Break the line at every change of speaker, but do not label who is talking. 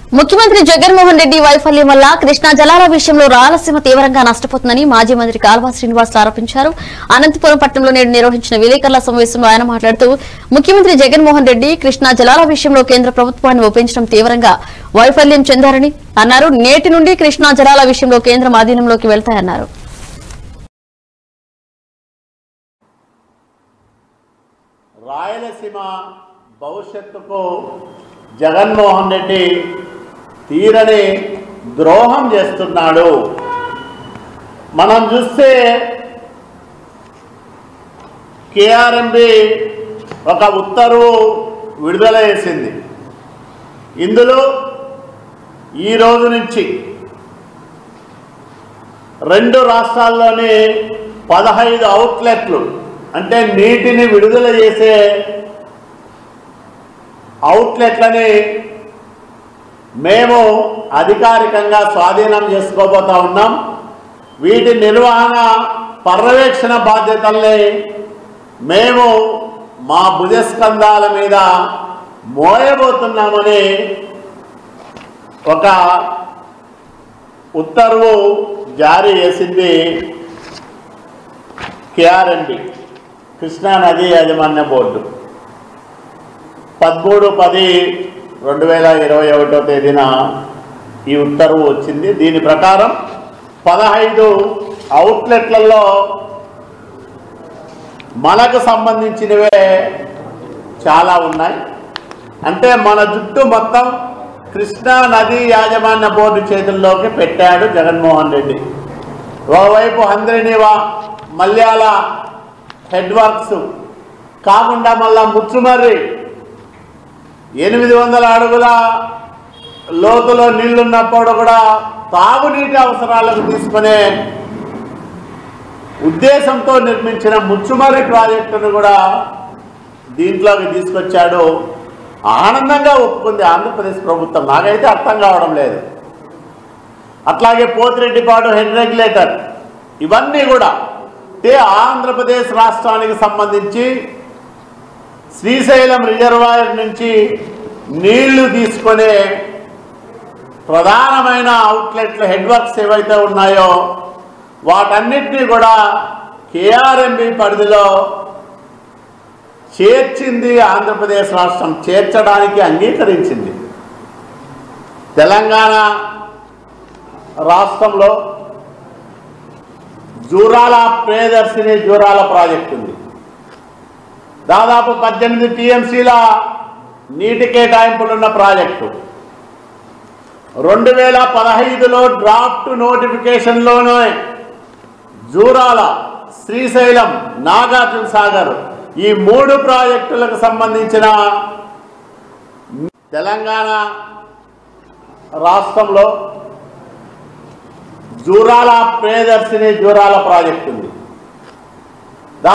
ముఖ్యమంత్రి జగన్మోహన్ రెడ్డి వైఫల్యం వల్ల కృష్ణా జలాల విషయంలో రాయలసీమ తీవ్రంగా నష్టపోతుందని మాజీ మంత్రి కాల్వా శ్రీనివాస్ ఆరోపించారు అనంతపురం పట్టణంలో నేడు నిర్వహించిన విలేకరుల సమావేశంలో ఆయన మాట్లాడుతూ ముఖ్యమంత్రి జగన్మోహన్ రెడ్డి కృష్ణా జలాల విషయంలో కేంద్ర ప్రభుత్వాన్ని ఒప్పించడం తీవ్రంగా వైఫల్యం చెందారని అన్నారు నేటి నుండి కృష్ణా జలాల విషయంలో కేంద్రం ఆధీనంలోకి వెళ్తాయన్నారు
రాయలసీమ భవిష్యత్తుకు జగన్మోహన్ రెడ్డి తీరని ద్రోహం చేస్తున్నాడు మనం చూస్తే కేఆర్ఎంబి ఒక ఉత్తర్వు విడుదల చేసింది ఇందులో ఈ రోజు నుంచి రెండు రాష్ట్రాల్లోని పదహైదు అవుట్లెట్లు అంటే నీటిని విడుదల చేసే అవుట్లెట్లని మేము అధికారికంగా స్వాధీనం చేసుకోబోతా ఉన్నాం వీటి నిర్వహణ పర్యవేక్షణ బాధ్యతల్ని మేము మా భుజస్కంధాల మీద మోయబోతున్నామని ఒక ఉత్తర్వు జారీ చేసింది కేఆర్ఎండి కృష్ణా నది యాజమాన్య బోర్డు పదమూడు పది రెండు వేల ఇరవై ఒకటో తేదీన ఈ ఉత్తర్వు వచ్చింది దీని ప్రకారం పదహైదు అవుట్లెట్లలో మనకు సంబంధించినవే చాలా ఉన్నాయి అంటే మన జుట్టు మొత్తం కృష్ణా నదీ యాజమాన్య బోర్డు చేతుల్లోకి పెట్టాడు జగన్మోహన్ రెడ్డి ఓవైపు హంద్రినివా మల్యాల హెడ్ వర్క్స్ కాకుండా మళ్ళా ముచ్చుమర్రి ఎనిమిది వందల అడుగుల లోతులో నీళ్లున్నప్పుడు కూడా తాగునీటి అవసరాలకు తీసుకునే ఉద్దేశంతో నిర్మించిన ముచ్చుమర్రి ప్రాజెక్టును కూడా దీంట్లోకి తీసుకొచ్చాడు ఆనందంగా ఒప్పుకుంది ఆంధ్రప్రదేశ్ ప్రభుత్వం నాకైతే అర్థం కావడం లేదు అట్లాగే పోతిరెడ్డిపాడు హెడ్ రెగ్యులేటర్ ఇవన్నీ కూడా అంటే ఆంధ్రప్రదేశ్ రాష్ట్రానికి సంబంధించి శ్రీశైలం రిజర్వాయర్ నుంచి నీళ్లు తీసుకునే ప్రధానమైన అవుట్లెట్లు హెడ్ వర్క్స్ ఏవైతే ఉన్నాయో వాటన్నిటినీ కూడా కేఆర్ఎంబి పరిధిలో చేర్చింది ఆంధ్రప్రదేశ్ రాష్ట్రం చేర్చడానికి అంగీకరించింది తెలంగాణ రాష్ట్రంలో జూరాల ప్రియదర్శిని జూరాల ప్రాజెక్ట్ ఉంది దాదాపు పద్దెనిమిది టీఎంసీల నీటి కేటాయింపులున్న ప్రాజెక్టు రెండు వేల పదహైదులో డ్రాఫ్ట్ నోటిఫికేషన్లోనే జూరాల శ్రీశైలం నాగార్జున సాగర్ ఈ మూడు ప్రాజెక్టులకు సంబంధించిన తెలంగాణ రాష్ట్రంలో జూరాల ప్రియదర్శిని జూరాల ప్రాజెక్ట్ ఉంది